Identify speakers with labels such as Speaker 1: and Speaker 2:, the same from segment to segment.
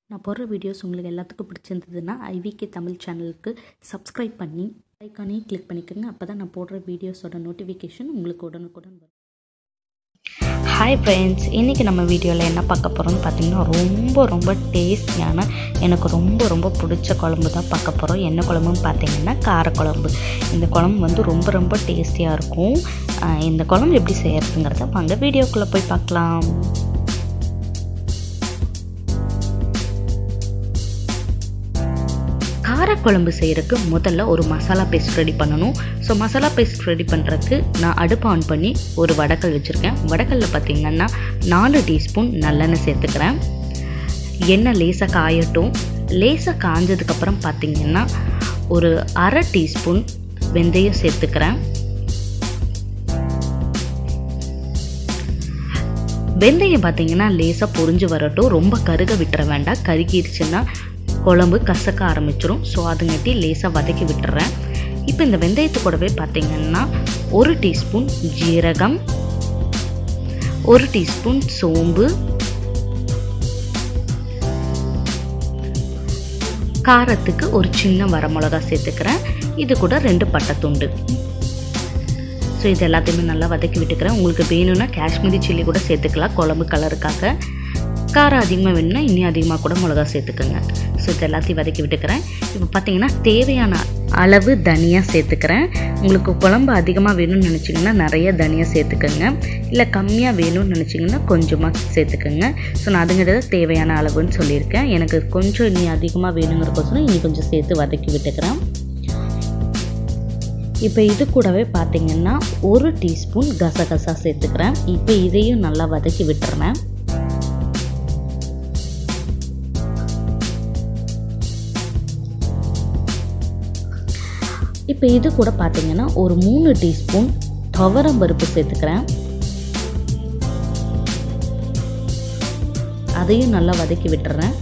Speaker 1: நான் போடுற வீடியோஸ் உங்களுக்கு எல்லாத்துக்கும் பிடிச்சிருந்ததுன்னா ஐவிகே தமிழ் சேனலுக்கு சப்ஸ்கிரைப் பண்ணி ஐக்கானே கிளிக் பண்ணிக்கோங்க அப்போ தான் நான் போடுற வீடியோஸோட நோட்டிஃபிகேஷன் உங்களுக்கு உடனுக்குடன் வரும் ஹாய் ஃப்ரெண்ட்ஸ் இன்றைக்கி நம்ம வீடியோவில் என்ன பார்க்க போகிறோம்னு பார்த்தீங்கன்னா ரொம்ப ரொம்ப டேஸ்டியான எனக்கு ரொம்ப ரொம்ப பிடிச்ச குழம்பு தான் பார்க்க போகிறோம் என்ன குழம்புன்னு பார்த்தீங்கன்னா காரக்குழம்பு இந்த குழம்பு வந்து ரொம்ப ரொம்ப டேஸ்டியாக இருக்கும் ஆஹ் இந்த குழம்பு எப்படி செய்யறதுங்கிறத வாங்க வீடியோக்குள்ளே போய் பார்க்கலாம் காரக்குழம்பு செய்கிறதுக்கு முதல்ல ஒரு மசாலா பேஸ்ட் ரெடி பண்ணணும் ஸோ மசாலா பேஸ்ட் ரெடி பண்ணுறதுக்கு நான் அடுப்பு ஆன் பண்ணி ஒரு வடக்கல் வச்சுருக்கேன் வடக்கல்லில் பார்த்தீங்கன்னா நாலு டீஸ்பூன் நல்லெண்ணெய் சேர்த்துக்கிறேன் எண்ணெய் லேசாக காயட்டும் லேசாக காஞ்சதுக்கப்புறம் பார்த்தீங்கன்னா ஒரு அரை டீஸ்பூன் வெந்தயம் சேர்த்துக்கிறேன் வெந்தயம் பார்த்தீங்கன்னா லேசாக பொரிஞ்சு வரட்டும் ரொம்ப கருக விட்டுற வேண்டாம் கருகிடுச்சுன்னா குழம்பு கசக்க ஆரம்பிச்சிரும் ஸோ அதுங்காட்டி லேசாக வதக்கி விட்டுறேன் இப்போ இந்த வெந்தயத்து கூடவே பார்த்தீங்கன்னா ஒரு டீஸ்பூன் ஜீரகம் ஒரு டீஸ்பூன் சோம்பு காரத்துக்கு ஒரு சின்ன வரமிளகா சேர்த்துக்கிறேன் இது கூட ரெண்டு பட்டைத்துண்டு ஸோ இது எல்லாத்தையுமே நல்லா வதக்கி விட்டுக்கிறேன் உங்களுக்கு வேணும்னா காஷ்மீரி சில்லி கூட சேர்த்துக்கலாம் குழம்பு கலருக்காக காரம் அதிகமாக வேணும்னா இன்னும் அதிகமாக கூட மிளகா சேர்த்துக்கோங்க ஸோ இது எல்லாத்தையும் வதக்கி விட்டுக்கிறேன் இப்போ பார்த்தீங்கன்னா தேவையான அளவு தனியாக சேர்த்துக்கிறேன் உங்களுக்கு குழம்பு அதிகமாக வேணும்னு நினச்சிங்கன்னா நிறைய தனியாக சேர்த்துக்கோங்க இல்லை கம்மியாக வேணும்னு நினச்சிங்கன்னா கொஞ்சமாக சேர்த்துக்கோங்க ஸோ நான் அதுங்கிறத தேவையான அளவுன்னு சொல்லியிருக்கேன் எனக்கு கொஞ்சம் இனி அதிகமாக வேணுங்கிறக்கோசரம் இனி கொஞ்சம் சேர்த்து வதக்கி விட்டுக்கிறேன் இப்போ இது கூடவே பார்த்தீங்கன்னா ஒரு டீஸ்பூன் கசகசா சேர்த்துக்கிறேன் இப்போ இதையும் நல்லா வதக்கி விட்டுறேன் இப்போ இது கூட பார்த்தீங்கன்னா ஒரு மூணு டீஸ்பூன் துவரம் பருப்பு சேர்த்துக்கிறேன் அதையும் நல்லா வதக்கி விட்டுறேன்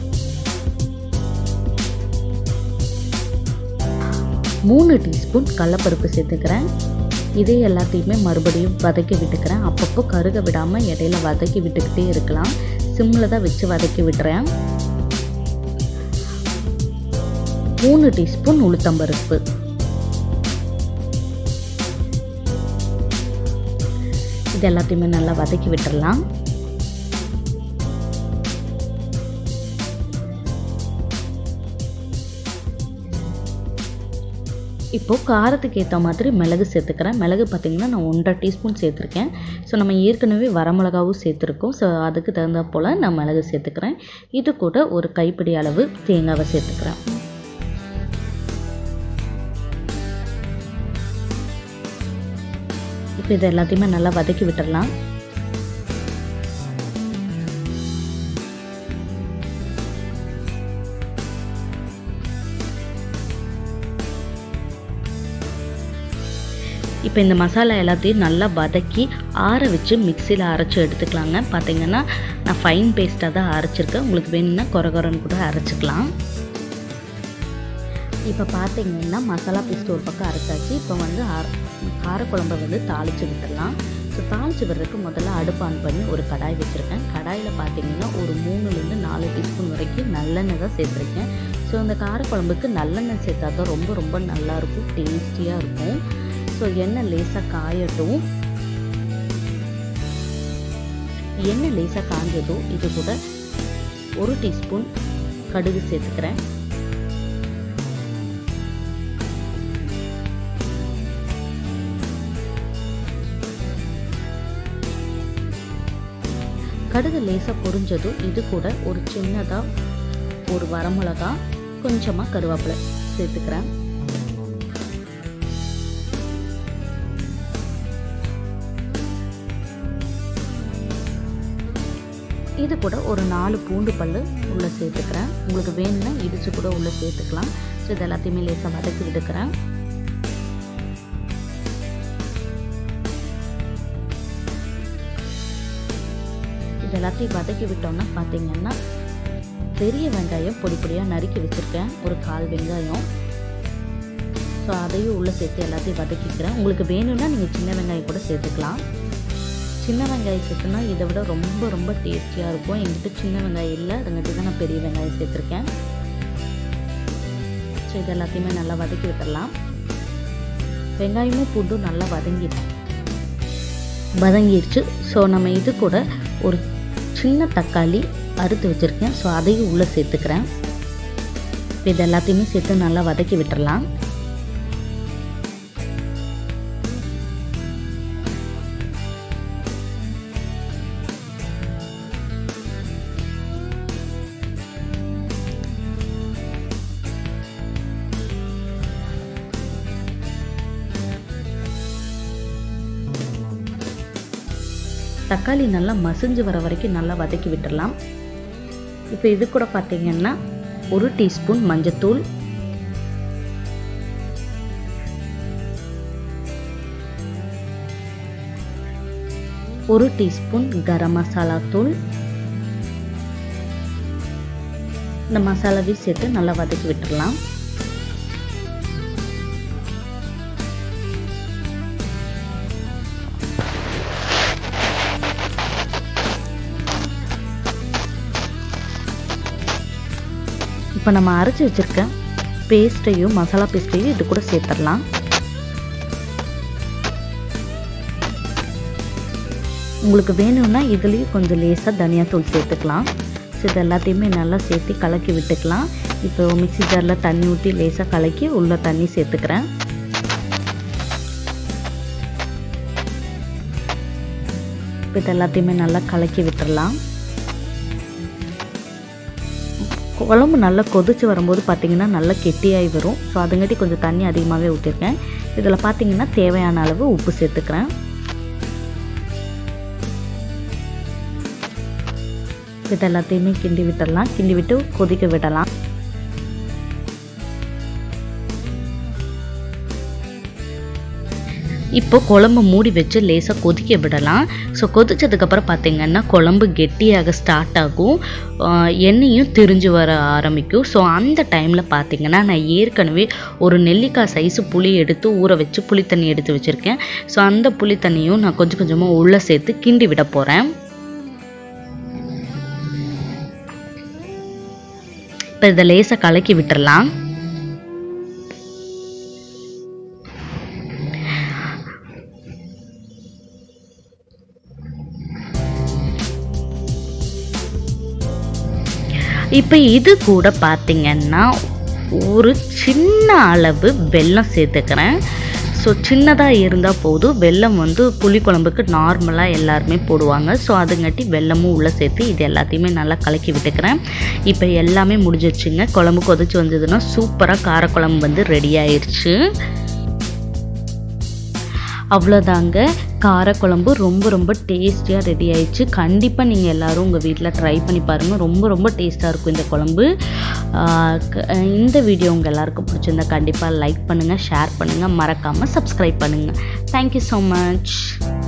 Speaker 1: மூணு டீஸ்பூன் கடலப்பருப்பு சேர்த்துக்கிறேன் இதே எல்லாத்தையுமே மறுபடியும் வதக்கி விட்டுக்கிறேன் அப்பப்போ கருக விடாமல் இடையில வதக்கி விட்டுக்கிட்டே இருக்கலாம் சிம்மில் தான் வச்சு வதக்கி விட்டுறேன் மூணு டீஸ்பூன் உளுத்தம்பருப்பு இது எல்லாத்தையுமே நல்லா வதக்கி விட்டுடலாம் இப்போது காரத்துக்கு ஏற்ற மாதிரி மிளகு சேர்த்துக்கிறேன் மிளகு பார்த்திங்கன்னா நான் ஒன்றரை டீஸ்பூன் சேர்த்துருக்கேன் ஸோ நம்ம ஏற்கனவே வரமிளகாவும் சேர்த்துருக்கோம் ஸோ அதுக்கு தகுந்த போல் நான் மிளகு சேர்த்துக்கிறேன் இது கூட ஒரு கைப்பிடி அளவு தேங்காவை சேர்த்துக்கிறேன் இப்போ இது எல்லாத்தையுமே நல்லா வதக்கி விட்டுடலாம் இப்போ இந்த மசாலா எல்லாத்தையும் நல்லா வதக்கி ஆற வச்சு மிக்சியில் அரைச்சி எடுத்துக்கலாங்க பார்த்தீங்கன்னா நான் ஃபைன் பேஸ்ட்டாக தான் அரைச்சிருக்கேன் உங்களுக்கு வேணும்னா குறை குறைன்னு கூட அரைச்சிக்கலாம் இப்போ பார்த்தீங்கன்னா மசாலா பேஸ்ட் ஒரு பக்கம் அரைச்சாச்சு இப்போ வந்து காரக்குழம்பை வந்து தாளித்து விட்டுடலாம் ஸோ தாளித்து விடுறதுக்கு முதல்ல அடுப்பு ஆன் பண்ணி ஒரு கடாய் வச்சுருக்கேன் கடாயில் பார்த்தீங்கன்னா ஒரு மூணுலேருந்து நாலு டீஸ்பூன் வரைக்கும் நல்லெண்ணெய் தான் சேர்த்துருக்கேன் ஸோ இந்த காரக்குழம்புக்கு நல்லெண்ணெய் சேர்த்தா தான் ரொம்ப ரொம்ப நல்லாயிருக்கும் டேஸ்டியாக இருக்கும் ஸோ எண்ணெய் லேசாக காயட்டும் எண்ணெய் லேசாக காஞ்சதும் இது கூட ஒரு டீஸ்பூன் கடுகு சேர்த்துக்கிறேன் கடுகு லேசாக பொரிஞ்சதும் இது கூட ஒரு சின்னதாக ஒரு வரமிளகா கொஞ்சமாக கருவேப்பிலை சேர்த்துக்கிறேன் இது கூட ஒரு நாலு பூண்டு பல் உள்ளே சேர்த்துக்கிறேன் உங்களுக்கு வேணும்னா இடித்து கூட உள்ளே சேர்த்துக்கலாம் ஸோ இது எல்லாத்தையுமே லேசாக வதக்கி விட்டுக்கிறேன் இது எல்லாத்தையும் வதக்கி விட்டோம்னா பார்த்தீங்கன்னா பெரிய வெங்காயம் பொடி பொடியாக நறுக்கி வச்சுருக்கேன் ஒரு கால் வெங்காயம் ஸோ அதையும் உள்ளே சேர்த்து எல்லாத்தையும் வதக்கிக்கிறேன் உங்களுக்கு வேணும்னா நீங்கள் சின்ன வெங்காயம் கூட சேர்த்துக்கலாம் சின்ன வெங்காயம் சேர்த்துனா இதை விட ரொம்ப ரொம்ப டேஸ்டியாக இருக்கும் எங்கிட்ட சின்ன வெங்காயம் இல்லை அதங்காட்டி தான் நான் பெரிய வெங்காயம் சேர்த்துருக்கேன் ஸோ இது எல்லாத்தையுமே நல்லா வதக்கி விட்டுடலாம் வெங்காயமும் பூண்டும் நல்லா வதங்கிடுச்சு வதங்கிடுச்சு ஸோ நம்ம இது கூட ஒரு சின்ன தக்காளி அறுத்து வச்சுருக்கேன் ஸோ அதையும் உள்ளே சேர்த்துக்கிறேன் இப்போ இது எல்லாத்தையுமே சேர்த்து நல்லா வதக்கி விட்டுறலாம் தக்காளி நல்லா மசிஞ்சு வர வரைக்கும் நல்லா வதக்கி விட்டுடலாம் இப்போ இது கூட பார்த்தீங்கன்னா ஒரு டீஸ்பூன் மஞ்சத்தூள் ஒரு டீஸ்பூன் கரம் மசாலா தூள் இந்த மசாலாவை சேர்த்து நல்லா வதக்கி விட்டுடலாம் இப்போ நம்ம அரைச்சி வச்சுருக்க பேஸ்ட்டையும் மசாலா பேஸ்ட்டையும் இது கூட சேர்த்துடலாம் உங்களுக்கு வேணும்னா இதுலேயும் கொஞ்சம் லேசாக தனியாத்தூள் சேர்த்துக்கலாம் ஸோ இது எல்லாத்தையுமே நல்லா சேர்த்து கலக்கி விட்டுக்கலாம் இப்போ மிக்சி ஜாரில் தண்ணி ஊற்றி லேசாக கலக்கி உள்ளே தண்ணி சேர்த்துக்கிறேன் இப்போ இது எல்லாத்தையுமே நல்லா கலக்கி விட்டுடலாம் குழம்பு நல்லா கொதிச்சு வரும்போது பார்த்திங்கன்னா நல்லா கெட்டியாகி வரும் ஸோ அதுங்காட்டி கொஞ்சம் தண்ணி அதிகமாகவே ஊற்றிருக்கேன் இதில் பார்த்திங்கன்னா தேவையான அளவு உப்பு சேர்த்துக்கிறேன் இது எல்லாத்தையுமே கிண்டி விட்டுடலாம் கிண்டி விட்டு கொதிக்க விடலாம் இப்போ குழம்பு மூடி வச்சு லேசாக கொதிக்க விடலாம் ஸோ கொதிச்சதுக்கப்புறம் பார்த்திங்கன்னா குழம்பு கெட்டியாக ஸ்டார்ட் ஆகும் எண்ணெயும் திரிஞ்சு வர ஆரம்பிக்கும் ஸோ அந்த டைமில் பார்த்திங்கன்னா நான் ஏற்கனவே ஒரு நெல்லிக்காய் சைஸு புளி எடுத்து ஊற வச்சு புளி தண்ணி எடுத்து வச்சுருக்கேன் ஸோ அந்த புளி தண்ணியும் நான் கொஞ்சம் கொஞ்சமாக உள்ளே சேர்த்து கிண்டி விட போகிறேன் இப்போ இதை லேசாக கலக்கி விட்டுறலாம் இப்போ இது கூட பார்த்திங்கன்னா ஒரு சின்ன அளவு வெல்லம் சேர்த்துக்கிறேன் ஸோ சின்னதாக இருந்தால் போதும் வெல்லம் வந்து புளிக்குழம்புக்கு நார்மலாக எல்லாருமே போடுவாங்க ஸோ அதுங்காட்டி வெல்லமும் உள்ளே சேர்த்து இது எல்லாத்தையுமே நல்லா கலக்கி விட்டுக்கிறேன் இப்போ எல்லாமே முடிஞ்சிருச்சுங்க குழம்பு கொதிச்சு வந்ததுன்னா சூப்பராக காரக்குழம்பு வந்து ரெடி ஆயிடுச்சு அவ்வளோதாங்க காரக்குழம்பு ரொம்ப ரொம்ப டேஸ்டியாக ரெடி ஆயிடுச்சு கண்டிப்பாக நீங்கள் எல்லோரும் உங்கள் வீட்டில் ட்ரை பண்ணி பாருங்கள் ரொம்ப ரொம்ப டேஸ்ட்டாக இருக்கும் இந்த குழம்பு இந்த வீடியோ உங்கள் எல்லாருக்கும் பிடிச்சிருந்தா கண்டிப்பாக லைக் பண்ணுங்கள் ஷேர் பண்ணுங்கள் மறக்காமல் சப்ஸ்கிரைப் பண்ணுங்கள் தேங்க்யூ ஸோ மச்